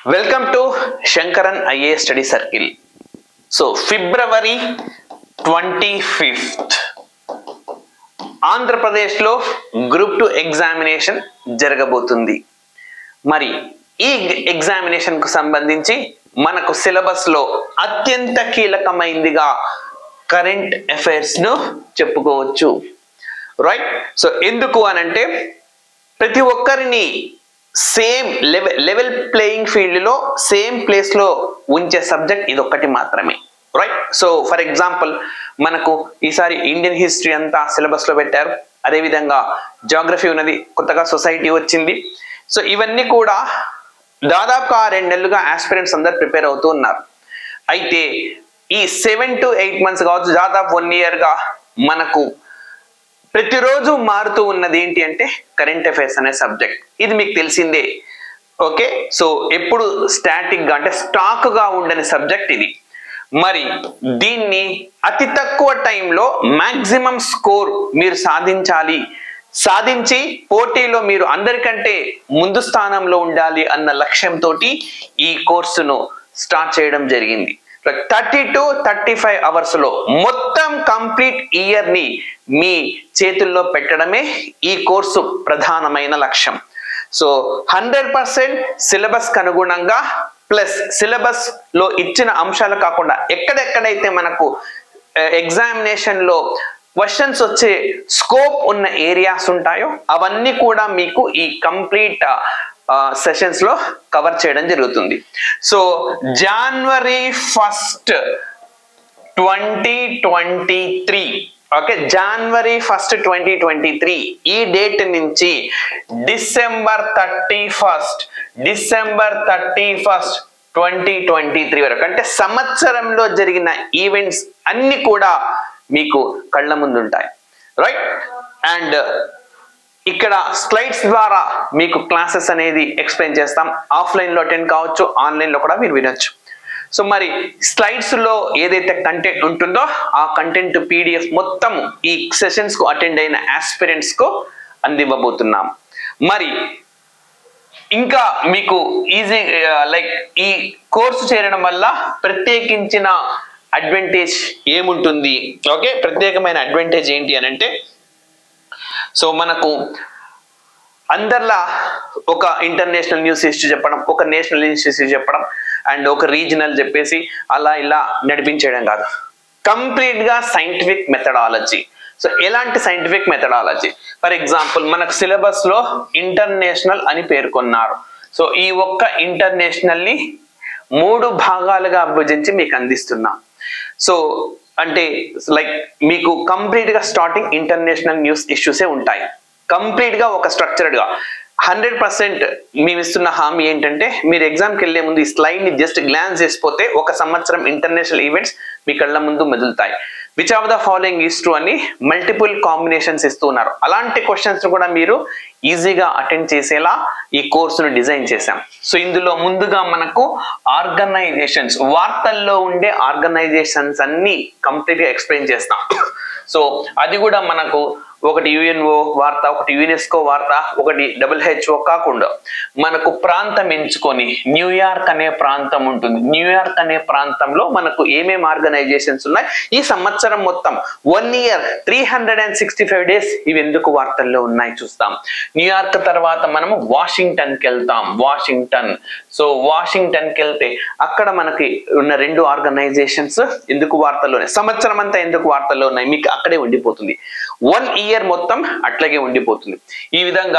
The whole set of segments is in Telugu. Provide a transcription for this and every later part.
welcome to Shankaran IAS study circle so February twenty fifth ఆంధ్రప్రదేశ్లో గ్రూప్ టూ ఎగ్జామినేషన్ జరగబోతుంది మరి ఈ ఎగ్జామినేషన్ కు సంబంధించి మనకు సిలబస్ లో అత్యంత కీలకమైందిగా కరెంట్ అఫైర్స్ ను చెప్పుకోవచ్చు రైట్ సో ఎందుకు అనంటే ప్రతి ఒక్కరిని same level level playing field లో సేమ్ ప్లేస్ లో ఉంచే సబ్జెక్ట్ ఇది ఒక్కటి మాత్రమే రైట్ సో ఫర్ ఎగ్జాంపుల్ మనకు ఈసారి ఇండియన్ హిస్టరీ అంతా సిలబస్ లో పెట్టారు అదేవిధంగా జాగ్రఫీ ఉన్నది కొత్తగా సొసైటీ వచ్చింది సో ఇవన్నీ కూడా దాదాపుగా రెండు నెలలుగా ఆస్పిరెంట్స్ అందరు ప్రిపేర్ అవుతూ ఉన్నారు అయితే ఈ సెవెన్ టు ఎయిట్ మంత్స్ కావచ్చు దాదాపు వన్ ఇయర్ గా మనకు ప్రతిరోజు మారుతూ ఉన్నది ఏంటి అంటే కరెంట్ అఫైర్స్ అనే సబ్జెక్ట్ ఇది మీకు తెలిసిందే ఓకే సో ఎప్పుడు స్టాటిక్ గా అంటే స్టాక్ గా ఉండని సబ్జెక్ట్ ఇది మరి దీన్ని అతి తక్కువ టైంలో మాక్సిమం స్కోర్ మీరు సాధించాలి సాధించి పోటీలో మీరు అందరికంటే ముందు స్థానంలో ఉండాలి అన్న లక్ష్యంతో ఈ కోర్సును స్టార్ట్ చేయడం జరిగింది thirty to thirty five hours లో మొత్తం కంప్లీట్ ఇయర్ ని మీ చేతుల్లో పెట్టడమే ఈ కోర్సు ప్రధానమైన లక్ష్యం సో హండ్రెడ్ పర్సెంట్ సిలబస్ కు అనుగుణంగా ప్లస్ సిలబస్ లో ఇచ్చిన అంశాలు కాకుండా ఎక్కడెక్కడైతే మనకు ఎగ్జామినేషన్ లో క్వశ్చన్స్ వచ్చే స్కోప్ ఉన్న ఏరియాస్ ఉంటాయో అవన్నీ కూడా మీకు ఈ కంప్లీట్ సెషన్స్ లో కవర్ చేయడం జరుగుతుంది so January first twenty twenty three okay January first twenty twenty three ఈ డేట్ నుంచి December thirty first December thirty first twenty twenty three వరకు అంటే సంవత్సరంలో జరిగిన ఈవెంట్స్ అన్ని కూడా మీకు కళ్ళ ముందు ఉంటాయి రైట్ అండ్ ఇక్కడ స్లైడ్స్ ద్వారా మీకు క్లాసెస్ అనేది ఎక్స్ప్లెయిన్ చేస్తాం ఆఫ్లైన్ లో అటెండ్ కావచ్చు ఆన్లైన్ లో కూడా మీరు వినొచ్చు సో మరి స్లైడ్స్ లో ఏదైతే కంటెంట్ ఉంటుందో ఆ కంటెంట్ పీడిఎఫ్ మొత్తం ఈ సెషన్స్ కు అటెండ్ అయిన ఆస్పిరెంట్స్ కు అందివ్వబోతున్నాం మరి ఇంకా మీకు ఈజీ లైక్ ఈ కోర్సు చేరడం వల్ల ప్రత్యేకించిన అడ్వాంటేజ్ ఏముంటుంది ఓకే ప్రత్యేకమైన అడ్వాంటేజ్ ఏంటి అని అంటే సో మనకు అందరిలా ఒక ఇంటర్నేషనల్ న్యూస్ హిస్టరీ చెప్పడం ఒక నేషనల్ న్యూస్ హిస్టరీ చెప్పడం అండ్ ఒక రీజనల్ చెప్పేసి అలా ఇలా నడిపించేయడం కాదు కంప్లీట్ గా సైంటిఫిక్ మెథడాలజీ సో ఎలాంటి సైంటిఫిక్ మెథడాలజీ ఫర్ ఎగ్జాంపుల్ మనకు సిలబస్ లో ఇంటర్నేషనల్ అని పేర్కొన్నారు సో ఈ ఒక్క ఇంటర్నేషనల్ ని మూడు భాగాలుగా విభజించి మీకు అందిస్తున్నాం సో అంటే లైక్ మీకు కంప్లీట్ గా స్టార్టింగ్ ఇంటర్నేషనల్ న్యూస్ ఇష్యూసే ఉంటాయి కంప్లీట్ గా ఒక స్ట్రక్చర్డ్ గా హండ్రెడ్ పర్సెంట్ మేము ఇస్తున్న హామీ ఏంటంటే మీరు ఎగ్జామ్కి వెళ్లే ముందు ఈ స్లైడ్ ని జస్ట్ గ్లాన్స్ చేసిపోతే ఒక సంవత్సరం ఇంటర్నేషనల్ ఈవెంట్స్ మీ కళ్ళ ముందు మెదులుతాయి which of the following is true అని మల్టిపుల్ కాంబినేషన్స్ ఇస్తూ ఉన్నారు అలాంటి క్వశ్చన్స్ కూడా మీరు ఈజీగా అటెండ్ చేసేలా ఈ కోర్సును డిజైన్ చేశాం సో ఇందులో ముందుగా మనకు ఆర్గనైజేషన్స్ వార్తల్లో ఉండే ఆర్గనైజేషన్స్ అన్ని కంప్లీట్ గా ఎక్స్ప్లెయిన్ చేస్తాం సో అది కూడా మనకు ఒకటి యుఎన్ఓ వార్త ఒకటి యునెస్కో వార్త ఒకటి డబ్ల్యూహెచ్ఓ కాకుండా మనకు ప్రాంతం ఎంచుకొని న్యూయార్క్ అనే ప్రాంతం ఉంటుంది న్యూయార్క్ అనే ప్రాంతంలో మనకు ఏమేమి ఆర్గనైజేషన్స్ ఉన్నాయి ఈ సంవత్సరం మొత్తం one year three hundred and sixty five days ఇవి ఎందుకు వార్తల్లో ఉన్నాయి చూస్తాం న్యూయార్క్ తర్వాత మనము వాషింగ్టన్ కి వెళ్తాం వాషింగ్టన్ సో వాషింగ్టన్ కి వెళ్తే అక్కడ మనకి ఉన్న రెండు ఆర్గనైజేషన్స్ ఎందుకు వార్తల్లో ఉన్నాయి సంవత్సరం అంతా ఎందుకు వార్తల్లో ఉన్నాయి మీకు అక్కడే ఉండిపోతుంది వన్ ఇయర్ మొత్తం అట్లాగే ఉండిపోతుంది ఈ విధంగా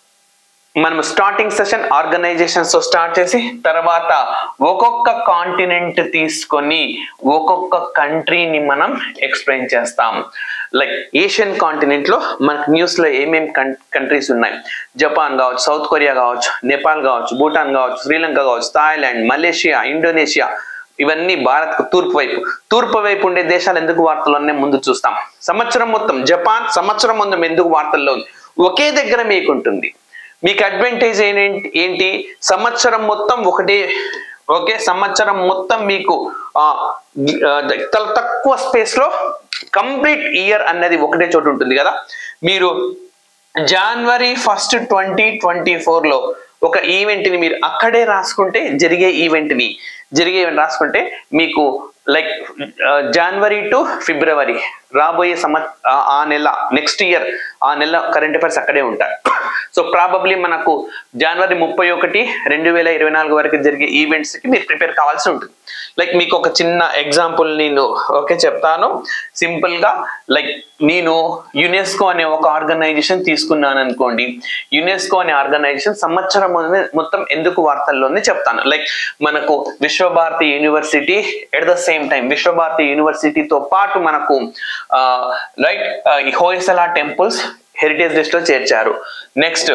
మనం స్టార్టింగ్ సెషన్ ఆర్గనైజేషన్స్ తో స్టార్ట్ చేసి తర్వాత ఒక్కొక్క కాంటినెంట్ తీసుకొని ఒక్కొక్క కంట్రీని మనం ఎక్స్ప్లెయిన్ చేస్తాం లైక్ ఏషియన్ కాంటినెంట్ లో మనకు న్యూస్ లో ఏమేమి కంట్రీస్ ఉన్నాయి జపాన్ కావచ్చు సౌత్ కొరియా కావచ్చు నేపాల్ కావచ్చు భూటాన్ కావచ్చు శ్రీలంక కావచ్చు థాయిలాండ్ మలేషియా ఇండోనేషియా ఇవన్నీ భారత్ కు తూర్పు వైపు తూర్పు వైపు ఉండే దేశాలు ఎందుకు వార్తల్లోనే ముందు చూస్తాం సంవత్సరం మొత్తం జపాన్ సంవత్సరం ముందు ఎందుకు వార్తల్లో ఉంది ఒకే దగ్గర మీకు ఉంటుంది మీకు అడ్వాంటేజ్ ఏంటి ఏంటి సంవత్సరం మొత్తం ఒకటే ఓకే సంవత్సరం మొత్తం మీకు ఆ, ఆ, చాలా తక్కువ స్పేస్ లో కంప్లీట్ ఇయర్ అన్నది ఒకటే చోటు ఉంటుంది కదా మీరు జనవరి ఫస్ట్ ట్వంటీ ట్వంటీ లో ఒక ఈవెంట్ ని మీరు అక్కడే రాసుకుంటే జరిగే ఈవెంట్ ని జరిగే ఈవెంట్ రాసుకుంటే మీకు లైక్ జనవరి టు ఫిబ్రవరి రాబోయే సంవ ఆ- ఆ నెల నెక్స్ట్ ఇయర్ ఆ నెల కరెంట్ అఫైర్స్ అక్కడే ఉంటాయి సో ప్రాబబ్లీ మనకు జనవరి ముప్పై ఒకటి రెండు వేల ఇరవై నాలుగు వరకు జరిగే ఈవెంట్స్ కి మీరు ప్రిపేర్ కావాల్సి ఉంటుంది లైక్ మీకు ఒక చిన్న ఎగ్జాంపుల్ నేను ఓకే చెప్తాను సింపుల్ గా లైక్ నేను యునెస్కో అనే ఒక ఆర్గనైజేషన్ తీసుకున్నాను అనుకోండి యునెస్కో అనే ఆర్గనైజేషన్ సంవత్సరం మొదలు మొత్తం ఎందుకు వార్తల్లో ఉంది చెప్తాను లైక్ మనకు Visva Bharati university at the same time Visva Bharati యూనివర్సిటీతో పాటు మనకు right Hoysala temples heritage list లో చేర్చారు నెక్స్ట్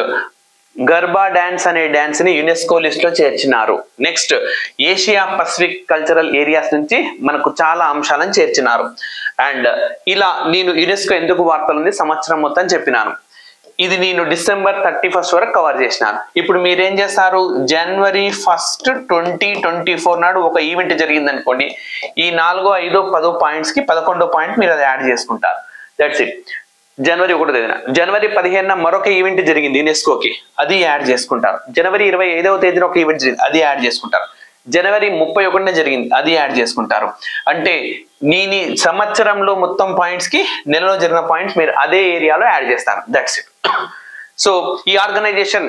గర్బా డాన్స్ అనే డాన్స్ ని యునెస్కో లిస్ట్ లో చేర్చినారు next Asia Pacific cultural areas నుంచి మనకు చాలా అంశాలను చేర్చినారు అండ్ ఇలా నేను యునెస్కో ఎందుకు వార్తలు ఉంది సంవత్సరం మొత్తం చెప్పినాను ఇది నేను డిసెంబర్ థర్టీ ఫస్ట్ వరకు కవర్ చేసినాను ఇప్పుడు మీరేం చేస్తారు January first twenty twenty four నాడు ఒక ఈవెంట్ జరిగింది అనుకోండి ఈ నాలుగో ఐదో పదో పాయింట్స్ కి పదకొండో పాయింట్ మీరు అది యాడ్ చేసుకుంటారు దట్స్ ఇట్ జనవరి ఒకటో తేదీన జనవరి పదిహేనున మరొక ఈవెంట్ జరిగింది యునెస్కోకి అది యాడ్ చేసుకుంటారు జనవరి ఇరవై ఐదవ తేదీన ఒక ఈవెంట్ జరిగింది అది యాడ్ చేసుకుంటారు జనవరి ముప్పై ఒకటిన జరిగింది అది యాడ్ చేసుకుంటారు అంటే నేను ఈ సంవత్సరంలో మొత్తం పాయింట్స్ కి నెలలో జరిగిన పాయింట్స్ మీరు అదే ఏరియాలో యాడ్ చేస్తారు దట్స్ ఇట్ సో ఈ ఆర్గనైజేషన్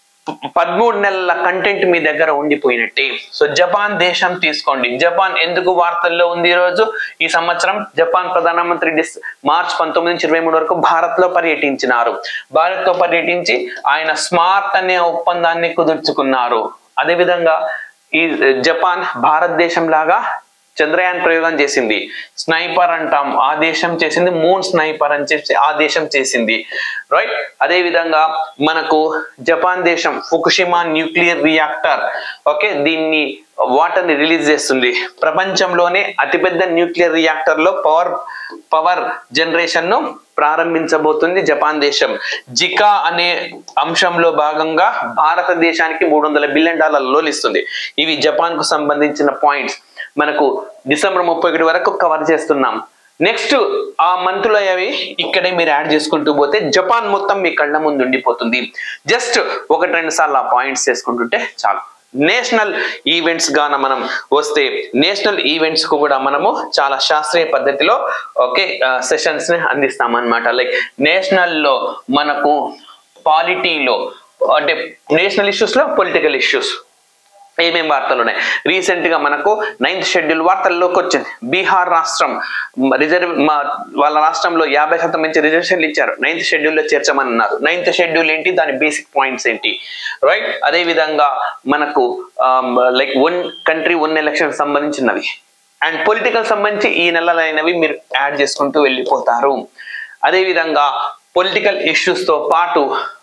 ప- పదమూడు నెలల కంటెంట్ మీ దగ్గర ఉండిపోయినట్టే సో జపాన్ దేశం తీసుకోండి జపాన్ ఎందుకు వార్తల్లో ఉంది ఈ రోజు ఈ సంవత్సరం జపాన్ ప్రధానమంత్రి డిస్ మార్చ్ పంతొమ్మిది నుంచి ఇరవై మూడు వరకు భారత్ లో పర్యటించినారు భారత్ లో పర్యటించి ఆయన స్మార్ట్ అనే ఒప్పందాన్ని కుదుర్చుకున్నారు అదేవిధంగా ఈ జపాన్ భారతదేశం లాగా చంద్రయాన్ ప్రయోగం చేసింది స్నైపర్ అంటాం ఆ దేశం చేసింది మూన్ స్నైపర్ అని చెప్పి ఆ దేశం చేసింది రైట్ అదే విధంగా మనకు జపాన్ దేశం ఫుకుషిమా న్యూక్లియర్ రియాక్టర్ ఓకే దీన్ని వాటర్ ని రిలీజ్ చేస్తుంది ప్రపంచంలోనే అతిపెద్ద న్యూక్లియర్ రియాక్టర్ లో పవర్ పవర్ జనరేషన్ ను ప్రారంభించబోతుంది జపాన్ దేశం జికా అనే అంశంలో భాగంగా భారతదేశానికి మూడు వందల బిలియన్ డాలర్ లోన్ ఇస్తుంది ఇవి జపాన్ కు సంబంధించిన పాయింట్స్ మనకు డిసెంబర్ ముప్పై ఒకటి వరకు కవర్ చేస్తున్నాం నెక్స్ట్ ఆ మంత్లో అవి ఇక్కడే మీరు యాడ్ చేసుకుంటూ పోతే జపాన్ మొత్తం మీ కళ్ళ ముందు ఉండిపోతుంది జస్ట్ ఒకటి రెండు సార్లు ఆ పాయింట్స్ చేసుకుంటుంటే చాలు నేషనల్ ఈవెంట్స్ గాన మనం వస్తే నేషనల్ ఈవెంట్స్ కు కూడా మనము చాలా శాస్త్రీయ పద్ధతిలో ఓకే సెషన్స్ ని అందిస్తాం అనమాట లైక్ నేషనల్ లో మనకు పాలిటీలో అంటే నేషనల్ ఇష్యూస్ లో పొలిటికల్ ఇష్యూస్ ఏమేం వార్తలు ఉన్నాయి రీసెంట్ గా మనకు నైన్త్ షెడ్యూల్ వార్తల్లోకి వచ్చింది బీహార్ రాష్ట్రం రిజర్వ్ వాళ్ళ రాష్ట్రంలో యాభై శాతం మంచి రిజర్వేషన్లు ఇచ్చారు నైన్త్ షెడ్యూల్ లో చేర్చమని అన్నారు నైన్త్ షెడ్యూల్ ఏంటి దాని బేసిక్ పాయింట్స్ ఏంటి రైట్ అదే విధంగా మనకు like one country one election సంబంధించినవి అండ్ పొలిటికల్ సంబంధించి ఈ నెలలైనవి మీరు యాడ్ చేసుకుంటూ వెళ్ళిపోతారు అదే విధంగా పొలిటికల్ ఇష్యూస్ తో పాటు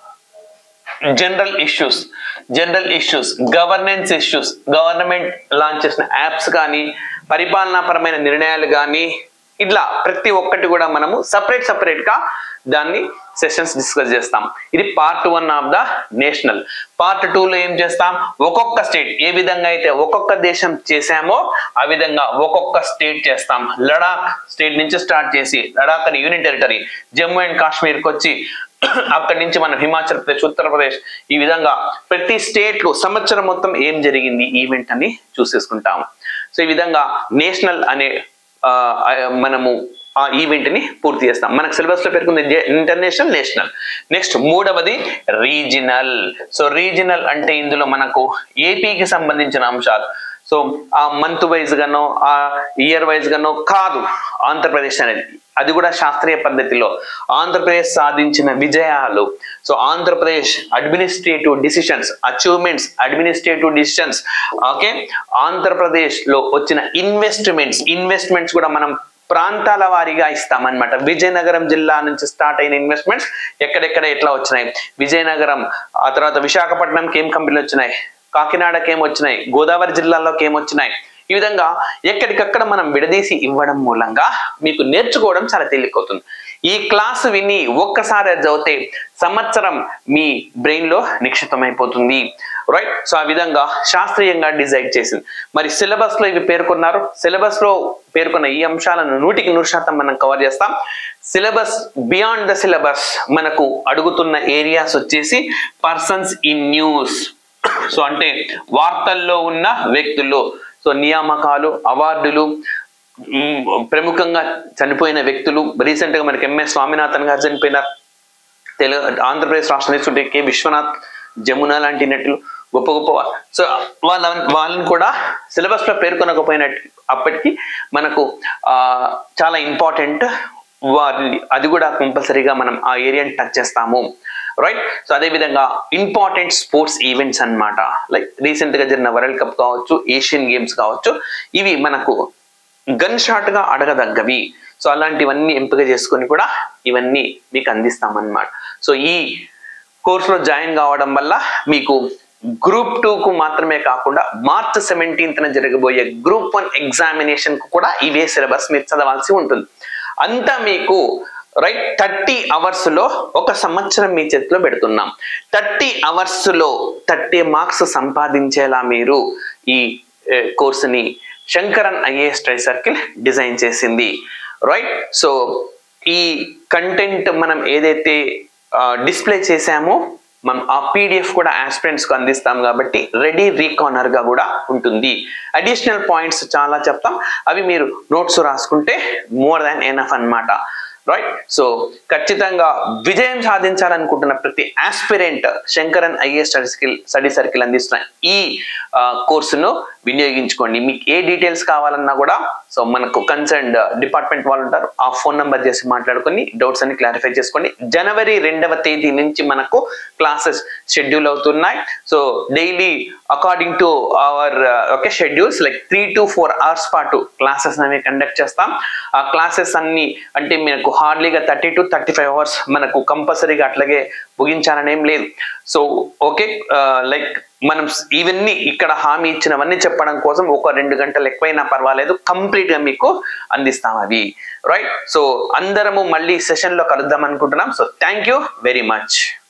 general issues general issues governance issues government launch చేసిన యాప్స్ కానీ పరిపాలనాపరమైన నిర్ణయాలు కానీ ఇట్లా ప్రతి ఒక్కటి కూడా మనము సపరేట్ సపరేట్ గా దాన్ని సెషన్స్ డిస్కస్ చేస్తాం ఇది part one of the national part two లో ఏం చేస్తాం ఒక్కొక్క స్టేట్ ఏ విధంగా అయితే ఒక్కొక్క దేశం చేశామో ఆ విధంగా ఒక్కొక్క స్టేట్ చేస్తాం లడాక్ స్టేట్ నుంచి స్టార్ట్ చేసి లడాక్ అని యూనియన్ టెరిటరీ జమ్మూ అండ్ కాశ్మీర్కి వచ్చి అక్కడి నుంచి మనం హిమాచల్ ప్రదేశ్ ఉత్తరప్రదేశ్ ఈ విధంగా ప్రతి స్టేట్ లో సంవత్సరం మొత్తం ఏం జరిగింది ఈవెంట్ అని చూసేసుకుంటాం సో ఈ విధంగా నేషనల్ అనే ఆ, ఆ, మనము ఆ ఈవెంట్ ని పూర్తి చేస్తాం మనకు సిలబస్ లో పేర్కొంది ఇంటర్నేషనల్ నేషనల్ నెక్స్ట్ మూడవది రీజినల్ సో రీజినల్ అంటే ఇందులో మనకు ఏపీకి సంబంధించిన అంశాలు సో ఆ మంత్ వైజ్ గానో ఆ ఇయర్ వైజ్ గానో కాదు ఆంధ్రప్రదేశ్ అనేది అది కూడా శాస్త్రీయ పద్ధతిలో ఆంధ్రప్రదేశ్ సాధించిన విజయాలు so Andhra Pradesh administrative decisions achievements administrative decisions okay Andhra Pradesh లో వచ్చిన ఇన్వెస్ట్మెంట్స్ ఇన్వెస్ట్మెంట్స్ కూడా మనం ప్రాంతాల వారీగా ఇస్తామన్నమాట విజయనగరం జిల్లా నుంచి స్టార్ట్ అయిన ఇన్వెస్ట్మెంట్స్ ఎక్కడెక్కడ ఎట్లా వచ్చినాయి విజయనగరం ఆ తర్వాత విశాఖపట్నంకి ఏం కంపెనీలు వచ్చినాయి కాకినాడకి ఏం వచ్చినాయి గోదావరి జిల్లాలోకి ఏం వచ్చినాయి ఈ విధంగా ఎక్కడికక్కడ మనం విడదీసి ఇవ్వడం మూలంగా మీకు నేర్చుకోవడం చాలా తేలికవుతుంది ఈ క్లాస్ విని ఒక్కసారి అది చదివితే సంవత్సరం మీ బ్రెయిన్ లో నిక్షిప్తమైపోతుంది రైట్ సో ఆ విధంగా శాస్త్రీయంగా డిజైడ్ చేసింది మరి సిలబస్ లో ఇవి పేర్కొన్నారు సిలబస్ లో పేర్కొన్న ఈ అంశాలను నూటికి నూరు శాతం మనం కవర్ చేస్తాం సిలబస్ బియాండ్ ద సిలబస్ మనకు అడుగుతున్న ఏరియాస్ వచ్చేసి పర్సన్స్ ఇన్ న్యూస్ సో అంటే వార్తల్లో ఉన్న వ్యక్తులు సో నియామకాలు అవార్డులు మ్, ప్రముఖంగా చనిపోయిన వ్యక్తులు రీసెంట్ గా మనకి ఎంఎస్ స్వామినాథన్ గారు చనిపోయినారు తెలుగు ఆంధ్రప్రదేశ్ రాష్ట్ర తీసుకుంటే కె విశ్వనాథ్ జమున లాంటి నటులు గొప్ప గొప్ప వా- సో వాళ్ళ వాళ్ళని కూడా సిలబస్ లో పేర్కొనకపోయినట్టు అప్పటికి మనకు ఆ చాలా ఇంపార్టెంట్ వారిని అది కూడా కంపల్సరీగా మనం ఆ ఏరియాని టచ్ చేస్తాము రైట్ సో అదే విధంగా ఇంపార్టెంట్ స్పోర్ట్స్ ఈవెంట్స్ అన్నమాట లైక్ రీసెంట్ గా జరిగిన వరల్డ్ కప్ కావచ్చు ఏషియన్ గేమ్స్ కావచ్చు ఇవి మనకు గన్ షాట్ గా అడగదగ్గవి సో అలాంటివన్నీ ఎంపిక చేసుకొని కూడా ఇవన్నీ మీకు అందిస్తామన్నమాట సో ఈ కోర్సులో జాయిన్ కావడం వల్ల మీకు గ్రూప్ టూ కు మాత్రమే కాకుండా మార్చ్ సెవెంటీన్త్ జరగబోయే గ్రూప్ వన్ ఎగ్జామినేషన్ కు కూడా ఇవే సిలబస్ మీరు చదవాల్సి ఉంటుంది అంతా మీకు రైట్ థర్టీ అవర్స్ లో ఒక సంవత్సరం మీ చేతిలో పెడుతున్నాం థర్టీ అవర్స్ లో థర్టీ మార్క్స్ సంపాదించేలా మీరు ఈ ఏ, కోర్సుని Shankaran IAS try circle design చేసింది రైట్ సో ఈ కంటెంట్ మనం ఏదైతే డిస్ప్లే చేశామో మనం ఆ పీడిఎఫ్ కూడా ఆస్పిరెంట్స్ కు అందిస్తాం కాబట్టి రెడీ రీకార్నర్ గా కూడా ఉంటుంది అడిషనల్ పాయింట్స్ చాలా చెప్తాం అవి మీరు నోట్స్ రాసుకుంటే మోర్ దాన్ ఎనఫ్ అన్నమాట రైట్ సో ఖచ్చితంగా విజయం సాధించాలనుకుంటున్న ప్రతి aspirant Shankaran IAS study skill study circle అందిస్తున్న ఈ ఆ, కోర్సును వినియోగించుకోండి మీకు ఏ డీటెయిల్స్ కావాలన్నా కూడా సో మనకు కన్సర్న్డ్ డిపార్ట్మెంట్ వాళ్ళు ఉంటారు ఆ ఫోన్ నంబర్ చేసి మాట్లాడుకొని డౌట్స్ అన్ని క్లారిఫై చేసుకోండి జనవరి రెండవ తేదీ నుంచి మనకు క్లాసెస్ షెడ్యూల్ అవుతున్నాయి so daily according to our okay schedules like three to four hours పాటు క్లాసెస్ అనేవి కండక్ట్ చేస్తాం ఆ క్లాసెస్ అన్ని అంటే మనకు హార్డ్లీగా thirty to thirty five hours మనకు కంపల్సరీగా అట్లాగే ముగించాలని ఏం లేదు సో ఓకే లైక్ మనం ఇవన్నీ ఇక్కడ హామీ ఇచ్చినవన్నీ చెప్పడం కోసం ఒక రెండు గంటలు ఎక్కువైనా పర్వాలేదు కంప్లీట్ గా మీకు అందిస్తాం అవి రైట్ సో అందరము మళ్ళీ సెషన్ లో కలుద్దాం అనుకుంటున్నాం so thank you very much